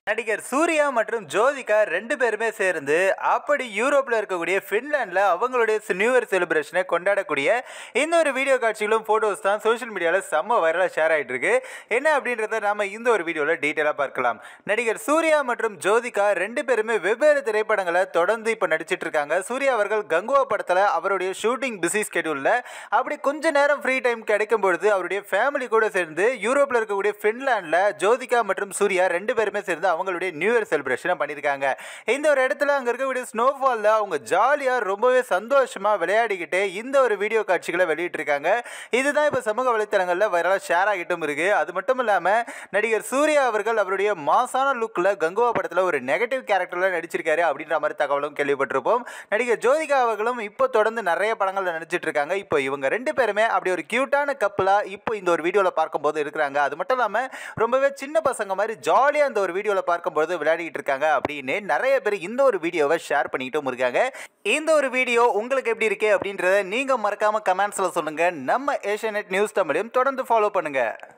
நடிகர் சூர்யா மற்றும் ஜோதிகா ரெண்டு பேருமே சேர்ந்து அப்படி யூரோப்பில் இருக்கக்கூடிய ஃபின்லாண்டில் அவங்களுடைய நியூ இயர் செலிப்ரேஷனை கொண்டாடக்கூடிய இந்த ஒரு வீடியோ காட்சிகளும் ஃபோட்டோஸ் தான் சோஷியல் மீடியாவில் செம்ம வைரலாக ஷேர் ஆகிட்டு இருக்கு என்ன அப்படின்றத நாம இந்த ஒரு வீடியோவில் டீட்டெயிலாக பார்க்கலாம் நடிகர் சூர்யா மற்றும் ஜோதிகா ரெண்டு பேருமே வெவ்வேறு திரைப்படங்களை தொடர்ந்து இப்போ நடிச்சிட்டு இருக்காங்க சூர்யா அவர்கள் கங்குவா படத்தில் அவருடைய ஷூட்டிங் பிஸி ஸ்கெடியூலில் அப்படி கொஞ்ச நேரம் ஃப்ரீ டைம் கிடைக்கும் பொழுது அவருடைய ஃபேமிலி கூட சேர்ந்து யூரோப்பில் இருக்கக்கூடிய ஃபின்லாண்டில் ஜோதிகா மற்றும் சூர்யா ரெண்டு பேருமே சேர்ந்து அவங்களுடைய நியூ இயர் செலிப்ரேஷனை பண்ணியிருக்காங்க இந்த ஒரு இடத்துல அங்கே இருக்கக்கூடிய ஸ்னோஃபாலில் அவங்க ஜாலியாக ரொம்பவே சந்தோஷமாக விளையாடிக்கிட்டு இந்த ஒரு வீடியோ காட்சிகளை வெளியிட்டிருக்காங்க இதுதான் இப்போ சமூக வலைத்தளங்களில் வைரலாக ஷேர் ஆகிட்டும் இருக்கு அது மட்டும் இல்லாமல் நடிகர் சூர்யா அவர்கள் அவருடைய மாசான லுக்கில் கங்குவா படத்தில் ஒரு நெகட்டிவ் கேரக்டரில் நடிச்சிருக்காரு அப்படின்ற மாதிரி தகவலும் கேள்விப்பட்டிருப்போம் நடிகர் ஜோதிகா அவர்களும் இப்போ தொடர்ந்து நிறைய படங்களில் நடிச்சிட்டு இருக்காங்க இப்போ இவங்க ரெண்டு பேருமே அப்படி ஒரு கியூட்டான கப்பலாக இப்போ இந்த ஒரு வீடியோவில் பார்க்கும்போது இருக்கிறாங்க அது மட்டும் இல்லாமல் ரொம்பவே சின்ன பசங்க மாதிரி ஜாலியாக அந்த ஒரு வீடியோவில் பார்க்கும்போது விளையாடிட்டு இருக்காங்க அப்படின்னு நிறைய பேர் இந்த ஒரு வீடியோவை ஷேர் பண்ணிக்கிட்டும் இருக்காங்க இந்த ஒரு வீடியோ உங்களுக்கு எப்படி இருக்கு அப்படின்றத நீங்கள் மறக்காமல் கமெண்ட்ஸில் சொல்லுங்கள் நம்ம ஏஷியநெட் நியூஸ் தமிழையும் தொடர்ந்து ஃபாலோ பண்ணுங்கள்